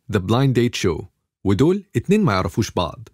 The Blind Date Show ودول اتنين ما يعرفوش بعض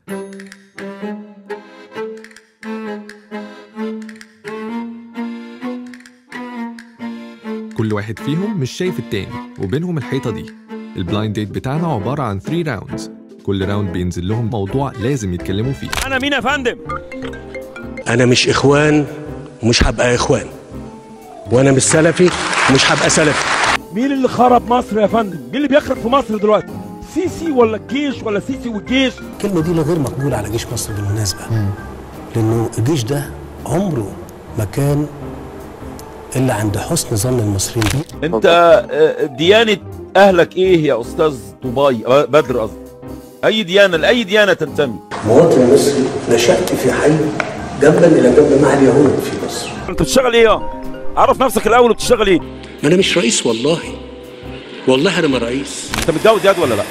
كل واحد فيهم مش شايف التاني وبينهم الحيطة دي البلايند ديت بتاعنا عبارة عن 3 راوندز كل راوند بينزل لهم موضوع لازم يتكلموا فيه انا مين يا فندم انا مش اخوان ومش هبقى اخوان وانا مش سلفي ومش هبقى سلفي مين اللي خرب مصر يا فندم مين اللي بيخرب في مصر دلوقتي سيسي ولا الجيش ولا سيسي والجيش الكلمه دي غير مقبوله على جيش مصر بالمناسبه لانه الجيش ده عمره ما كان الا عند حسن ظن المصريين بيه انت آه، ديانة اهلك ايه يا استاذ طوباي آه، بدر قصدي اي ديانة لاي ديانة تنتمي مواطن مصري نشأت في حي جنبا الى جنب مع اليهود في مصر انت بتشتغل ايه يا عرف نفسك الاول وبتشتغل ايه ما انا مش رئيس والله والله انا ما رئيس انت متجوز ياد ولا لا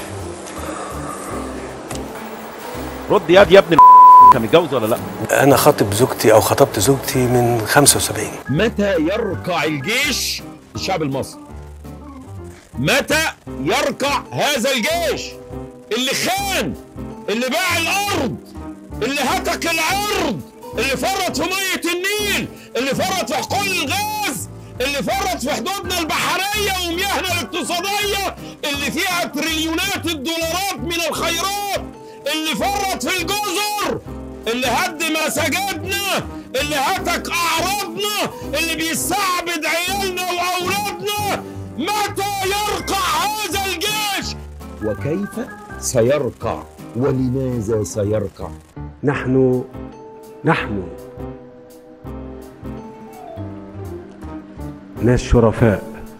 رد ياد يا ابن ال- انت متجوز ولا لا انا خاطب زوجتي او خطبت زوجتي من 75 متى يركع الجيش الشعب المصري متى يركع هذا الجيش اللي خان اللي باع الارض اللي هتك العرض اللي فرط في ميه النيل اللي فرط في حقول الغاز اللي فرط في حدودنا البحريه ومياهنا الاقتصاديه اللي فيها تريليونات الدولارات من الخيرات اللي فرط في الجزر اللي هد مساجدنا اللي هتك اعراضنا اللي بيستعبد عيالنا واولادنا متى يرقع هذا الجيش وكيف سيرقع ولماذا سيرقع نحن نحن ناس شرفاء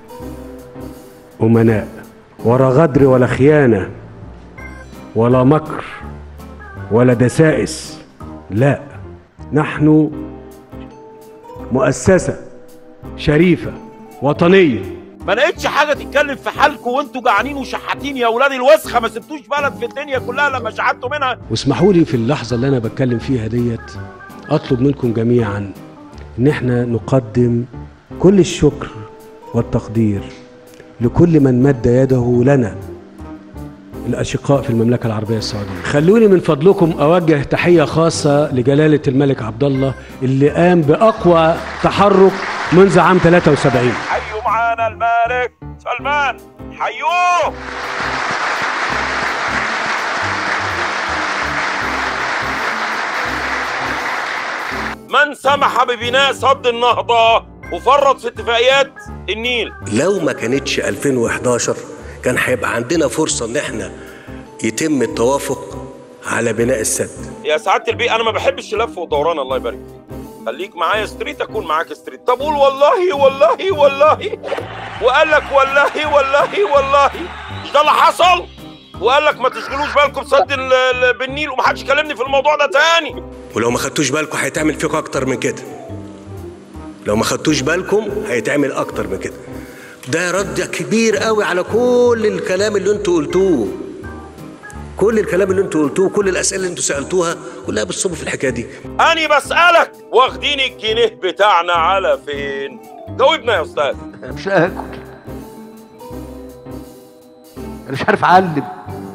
أمناء ولا غدر ولا خيانة ولا مكر ولا دسائس لا نحن مؤسسة شريفة وطنية ما لقيتش حاجه تتكلم في حالكم وانتوا جعانين وشحاتين يا اولاد الوسخه ما سبتوش بلد في الدنيا كلها لما شحتوا منها واسمحوا لي في اللحظة اللي أنا بتكلم فيها ديت أطلب منكم جميعا إن احنا نقدم كل الشكر والتقدير لكل من مد يده لنا الأشقاء في المملكة العربية السعودية خلوني من فضلكم أوجه تحية خاصة لجلالة الملك عبد الله اللي قام بأقوى تحرك منذ عام 73 حيوا معانا الملك سلمان حيوه من سمح ببناء سد النهضة وفرط في اتفاقيات النيل لو ما كانتش 2011 كان هيبقى عندنا فرصة إن احنا يتم التوافق على بناء السد يا سعادة البيه أنا ما بحبش لف ودوران الله يبارك فيك خليك معايا ستريت أكون معاك ستريت طب قول والله والله والله وقال لك والله والله والله مش ده اللي حصل وقال لك ما تشغلوش بالكم بسد ال- ال- بالنيل ومحدش يكلمني في الموضوع ده تاني ولو ما خدتوش بالكم هيتعمل فيكم اكتر من كده لو ما خدتوش بالكم هيتعمل اكتر من كده ده رد كبير قوي على كل الكلام اللي انتوا قلتوه كل الكلام اللي انتوا قلتوه كل الاسئله اللي انتوا سالتوها كلها بتصب في الحكايه دي أنا بسألك واخدين الجنيه بتاعنا على فين جاوبنا يا أستاذ انا مش لاقي اكل انا مش عارف اعلم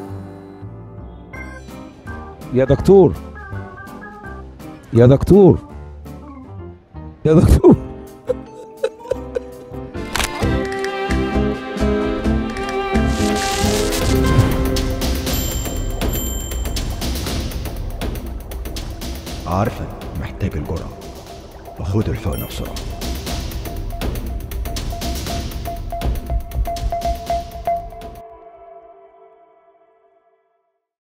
يا دكتور يا دكتور يا دكتور عارفك محتاج الجرعة فخد الحقنة بسرعة